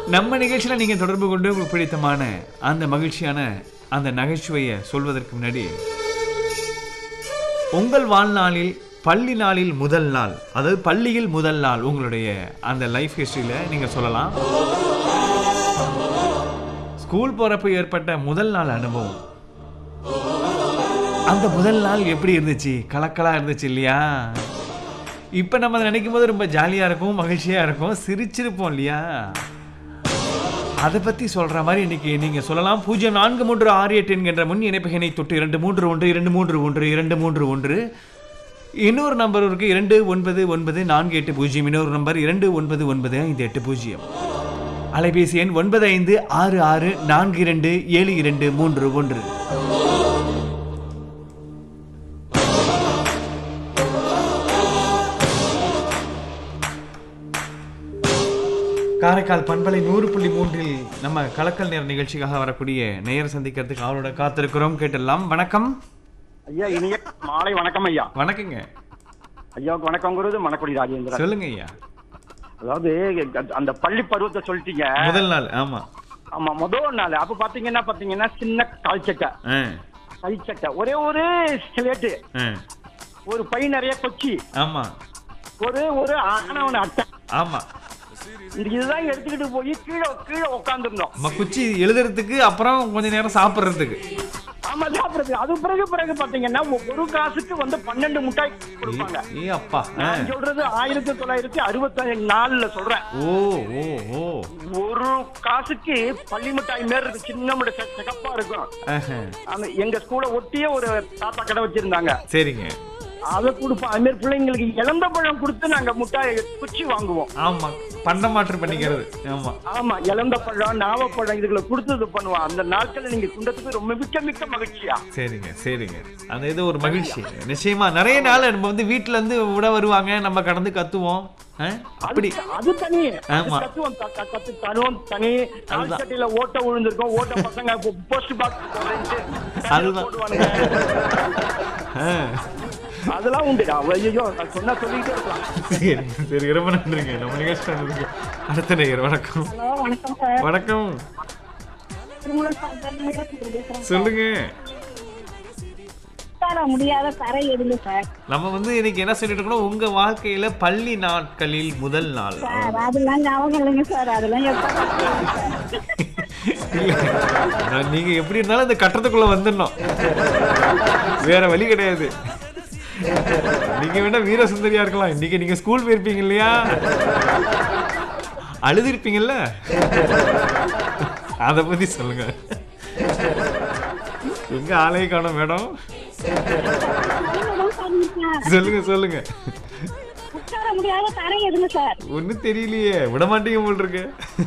நம்ம நிகழ்ச்சியில் நீங்கள் தொடர்பு கொண்டு உங்களுக்கு பிடித்தமான அந்த மகிழ்ச்சியான அந்த நகைச்சுவையை சொல்வதற்கு முன்னாடி உங்கள் வாழ்நாளில் பள்ளி நாளில் முதல் நாள் அதாவது பள்ளியில் முதல் நாள் உங்களுடைய அந்த லைஃப் ஹிஸ்டரியில் நீங்கள் சொல்லலாம் ஸ்கூல் போகிறப்ப ஏற்பட்ட முதல் நாள் அனுபவம் அந்த முதல் நாள் எப்படி இருந்துச்சு கலக்கலா இருந்துச்சு இல்லையா இப்போ நம்ம அதை நினைக்கும் போது ரொம்ப ஜாலியாக இருக்கும் மகிழ்ச்சியாக இருக்கும் சிரிச்சிருப்போம் இல்லையா அதை பற்றி சொல்கிற மாதிரி இன்னைக்கு நீங்கள் சொல்லலாம் பூஜ்ஜியம் நான்கு மூன்று ஆறு எட்டு என்கின்ற முன் இணைப்புகினை தொட்டு இரண்டு மூன்று ஒன்று இரண்டு மூன்று ஒன்று இரண்டு மூன்று ஒன்று இன்னொரு நம்பர் இருக்கு இரண்டு ஒன்பது ஒன்பது நான்கு எட்டு பூஜ்ஜியம் இன்னொரு நம்பர் இரண்டு ஒன்பது ஒன்பது ஐந்து எட்டு பூஜ்ஜியம் அலைபேசி எண் ஒன்பது ஐந்து ஆறு ஆறு நான்கு இரண்டு ஏழு இரண்டு மூன்று ஒன்று காரைக்கால் பண்பலை நூறு புள்ளி மூன்றில் நம்ம கலக்கல் நேர நிகழ்ச்சிக்காக வரக்கூடிய நேயர் சந்திக்கிறதுக்கு அவரோட காத்திருக்கிறோம் கேட்டெல்லாம் வணக்கம் ஐயா இனிய மாலை வணக்கம் ஐயா வணக்கங்க ஐயாவுக்கு வணக்கங்கிறது மணக்குடி ராஜேந்திரன் சொல்லுங்க ஐயா அதாவது அந்த பள்ளி பருவத்தை சொல்லிட்டீங்க முதல் நாள் ஆமா ஆமா முதல் நாள் அப்ப பாத்தீங்கன்னா பாத்தீங்கன்னா சின்ன கால்ச்சட்டை ஆ, கைச்சட்டை ஒரே ஒரு ஸ்லேட்டு ஆ, ஒரு பை நிறைய கொச்சி ஆமா ஒரு ஒரு ஆனவன் அட்டை ஆமா இந்த இதுதான் எடுத்துக்கிட்டு போய் கீழே கீழே உட்காந்துருந்தோம் நம்ம குச்சி எழுதுறதுக்கு அப்புறம் கொஞ்ச நேரம் சாப்பிட்றதுக்கு ஆமா சாப்பிடுறது அது பிறகு பிறகு பாத்தீங்கன்னா ஒரு காசுக்கு வந்து பன்னெண்டு முட்டாய் கொடுப்பாங்க ஏ அப்பா ஆ. நான் சொல்றது ஆயிரத்தி தொள்ளாயிரத்தி அறுபத்தி நாலுல சொல்றேன் ஓ ஓ ஓ ஒரு காசுக்கு பள்ளி மிட்டாய் மாரி இருக்கு சின்ன மிட்டாய் சிகப்பா இருக்கும் ஆஹா. அந்த எங்க ஸ்கூலை ஒட்டியே ஒரு தாத்தா கடை வச்சிருந்தாங்க சரிங்க அதை கொடுப்போம் அது மாதிரி பிள்ளைங்களுக்கு இழந்த பழம் கொடுத்து நாங்க முட்டாய் குச்சி வாங்குவோம் ஆமா பண்ட மாற்று பண்ணிக்கிறது ஆமா ஆமா இழந்த பழம் நாவப்பழம் இதுகளை கொடுத்து இது பண்ணுவோம் அந்த நாட்கள் நீங்க குண்டத்துக்கு ரொம்ப மிக்க மிக்க மகிழ்ச்சியா சரிங்க சரிங்க அந்த இது ஒரு மகிழ்ச்சி நிச்சயமா நிறைய நாள் நம்ம வந்து வீட்டுல இருந்து விட வருவாங்க நம்ம கடந்து கத்துவோம் ஆ? அப்படி அது- அது தனி ஆமா. அது கத்துவோம் த- த- கத்து தனுவம் தனி கால்சட்டில ஓட்ட விழுந்திருக்கும் ஓட்ட பசங்க போஸ்ட் பாக்ஸ் அதுதான். போடுவானுங்க ஆ. அதெல்லாம் உண்டுடா ஐயோ நான் சொன்னா சொல்லிக்கிட்டே இருக்கலாம் சரி சரி ரொம்ப நன்றிங்க நம்ம நிகழ்ச்சி நடந்ததுக்கு அடுத்த நேயர் வணக்கம் ஹலோ வணக்கம் சார் வணக்கம் திருமணம் பேசுறேன் சொல்லுங்க சார் முடியாத கரை எதுங்க சார் நம்ம வந்து இன்னைக்கு என்ன சொல்லிட்டு இருக்கோம் உங்க வாழ்க்கையில பள்ளி நாட்களில் முதல் நாள் சார் அதெல்லாம் ஞாபகம் இல்லைங்க சார் அதெல்லாம் எப்ப இல்ல, நான் நீங்க எப்படி இருந்தாலும் இந்த கட்டத்துக்குள்ள வந்துடணும் வேற வழி கிடையாது நீங்க வேணா வீர சுந்தரியா இருக்கலாம் இன்னைக்கு நீங்க ஸ்கூல் போயிருப்பீங்க இல்லையா அழுதுருப்பீங்கல்ல அத பத்தி சொல்லுங்க எங்க ஆலையை காணோம் மேடம் சொல்லுங்க சொல்லுங்க உட்கார முடியாத கரை எதுங்க சார் ஒன்றும் தெரியலையே விட மாட்டீங்க போல் இருக்கு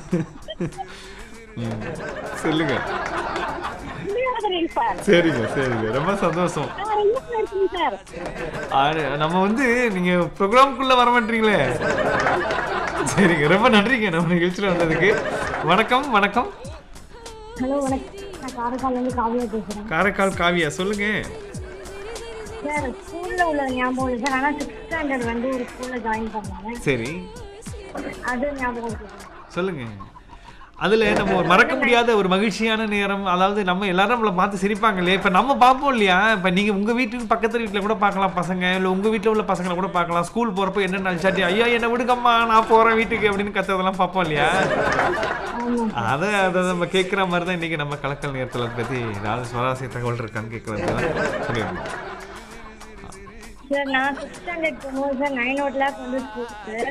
ம், சொல்லுங்க முடியாதுங்க சார் சரிங்க சரிங்க ரொம்ப சந்தோஷம் சார் என்ன இருக்குங்க சார் ஆறு, நம்ம வந்து நீங்க ப்ரோக்ராம்குள்ள வர மாட்டீங்களே சரிங்க ரொம்ப நன்றிங்க நம்ம நிகழ்ச்சியில் வந்ததுக்கு வணக்கம் வணக்கம் ஹலோ வணக்கம் நான் காரைக்கால்லேருந்து காவியா பேசுகிறேன் காரைக்கால் காவியா சொல்லுங்க சார் ஸ்கூலில் உள்ள ஞாபகம் இல்லை சார் ஆனால் சிக்ஸ்த் ஸ்டாண்டர்ட் வந்து ஒரு ஸ்கூலில் ஜாயின் பண்ணாங்க சரி அது ஞாபகம் இருக்கு சார். சொல்லுங்க அதுல நம்ம ஒரு மறக்க முடியாத ஒரு மகிழ்ச்சியான நேரம் அதாவது நம்ம எல்லாரும் நம்மளை பார்த்து சிரிப்பாங்க இல்லையா இப்ப நம்ம பார்ப்போம் இல்லையா இப்ப நீங்க உங்க வீட்டுக்கு பக்கத்து வீட்டுல கூட பார்க்கலாம் பசங்க இல்ல உங்க வீட்டுல உள்ள பசங்களை கூட பார்க்கலாம் ஸ்கூல் போறப்ப என்ன நினைச்சாட்டி ஐயா என்ன விடுங்கம்மா நான் போறேன் வீட்டுக்கு அப்படின்னு கத்துறதெல்லாம் பார்ப்போம் இல்லையா அதை அதை நம்ம கேட்குற மாதிரி தான் இன்னைக்கு நம்ம கலக்கல் நேரத்தில் பத்தி ஏதாவது சுவாரஸ்ய தகவல் இருக்கான்னு கேட்கறது சொல்லியிருந்தோம் சார் நான் சிக்ஸ்த் ஸ்டாண்டர்ட் போகும்போது சார் நைன் ஓ கிளாக் வந்து ஸ்கூல்